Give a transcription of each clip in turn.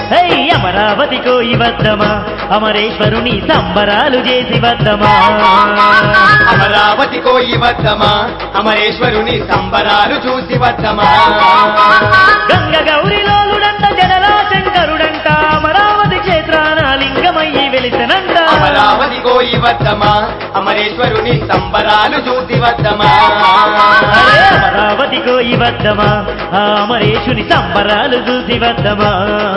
high Amaravati కోయి వద్దమా అమరేశ్వరుని సంబరాలు చేసి వద్దమా అమరావతి కోయి వద్దమా అమరేశ్వరుని సంబరాలు చూసి వద్దమా గంగ గౌరిలోలుడంట జడలా శంకరుడంట అమరావతి క్షేత్రాన లింగమయ్యి వెలిసనంట అమరావతి కోయి వద్దమా అమరేశ్వరుని సంబరాలు చూసి వద్దమా అరే అమరావతి కోయి వద్దమా ఆ అమరేశుని సంబరాలు చూసి వద్దమా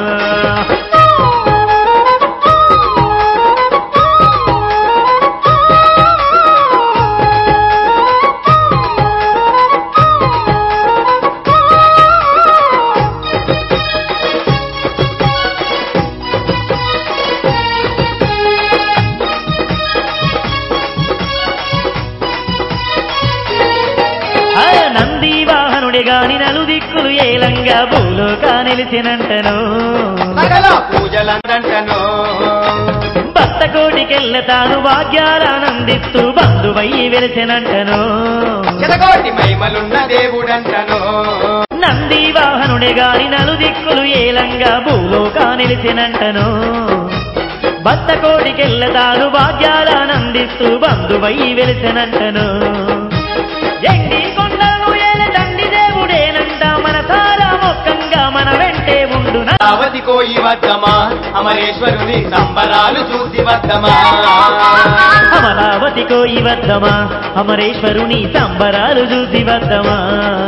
ఆ నంది వాహనుడే గాని నలు దిక్కులు ఏలంగా భూలోకా నిలిచినంటను సకల పూజలందంటను భక్త కోటికెళ్ళ తాను భాగ్యాలనందిస్తూ బంధువయ్యి వెలిసినంటను శతకోటి మహిమలున్న దేవుడంటను నంది వాహనుడే గాని నలు దిక్కులు ఏలంగా భూలోకా నిలిచినంటను భక్త కోటికెళ్ళ తాను భాగ్యాలనందిస్తూ బంధువయ్యి వెలిసినంటను ఎండి కొండను ఏల తండ్రి దేవుడేనంట మన సారా మొక్కంగా మన వెంటే ఉండున అమరావతి కోయి వద్దమా అమరేశ్వరుని సంబరాలు చూసి వద్దమా అమరావతి కోయి వద్దమా అమరేశ్వరుని సంబరాలు చూసి వద్దమా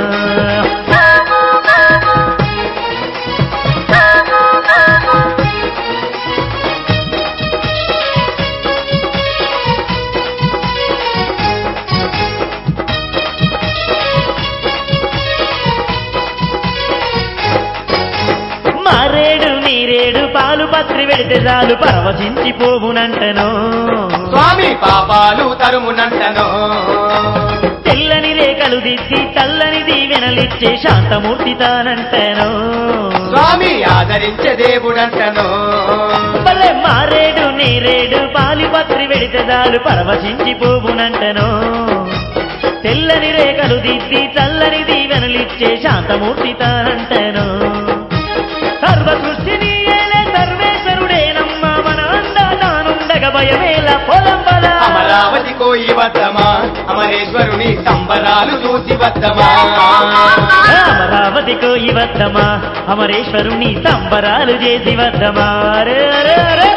మారేడు నీరేడు పాలు పత్రి వెడితే చాలు పరవశించిపోవునంటను స్వామి పాపాలు తరుమునంటను తెల్లని రేఖలు దిద్ది తల్లని దీవెనలిచ్చే శాంతమూర్తి తానంటను స్వామి ఆదరించే దేవుడంటను భలే మారేడు నీరేడు పాలి పత్రి వెడితే చాలు పరవశించిపోవునంటను తెల్లని రేఖలు దిద్ది చల్లని దీవెనలిచ్చే శాంతమూర్తి తానంటను సర్వ సృష్టిని ఏలే సర్వేశ్వరుడేనమ్మ మన అందా తానుండగ భయమేల పొలం బల అమరావతి కోయి వద్దమా అమరేశ్వరుని సంబరాలు చూసి వద్దమా అమరావతి కోయి వద్దమా అమరేశ్వరుని సంబరాలు చేసి వద్దమా అరే అరే అరే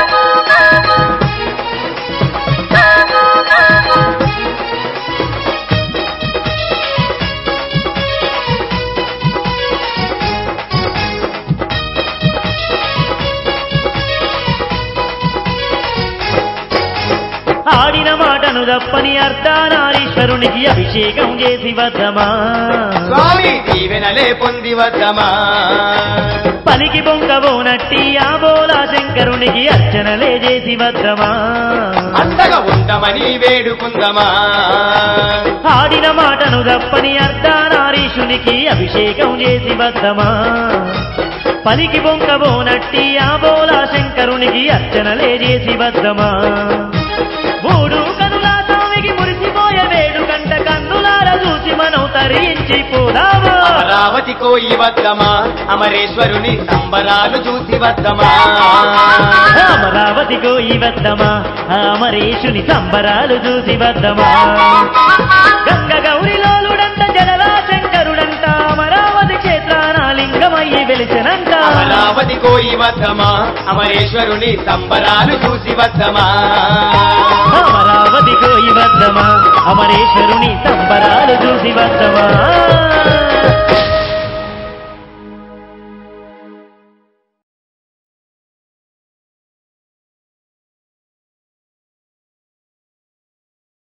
ఆడిన మాటను తప్పని అర్ధానారీశ్వరునికి అభిషేకం చేసి వద్దమా స్వామి దీవెనలే పొంది వద్దమా పలికి బొంగబోనట్టి ఆ బోలా శంకరునికి అర్చనలే చేసి వద్దమా అంతగా ఉండమని వేడుకుందమా ఆడిన మాటను తప్పని అర్ధానారీషునికి అభిషేకం చేసి వద్దమా పలికి బొంకబోనట్టి ఆ బోలా శంకరునికి అర్చనలే చేసి వద్దమా మూడు కనుల స్వామికి మురిసిపోయే వేడు కంట కన్నులార చూసి మనం తరించి పోదామా అమరావతి కోయి వద్దమా అమరేశ్వరుని సంబరాలు చూసి వద్దమా అమరావతి కోయి వద్దమా ఆ అమరేశుని సంబరాలు చూసి వద్దమా గంగ గౌరిలోలుడంట జడలా శంకరుడంట అమరావతి క్షేత్రాన లింగమయ్యి వెలిసినంట అమరావతి కోయి వద్దమా అమరేశ్వరుని సంబరాలు చూసి వద్దమా అమరావతి కోయి వద్దమా అమరేశ్వరుని సంబరాలు చూసి వద్దమా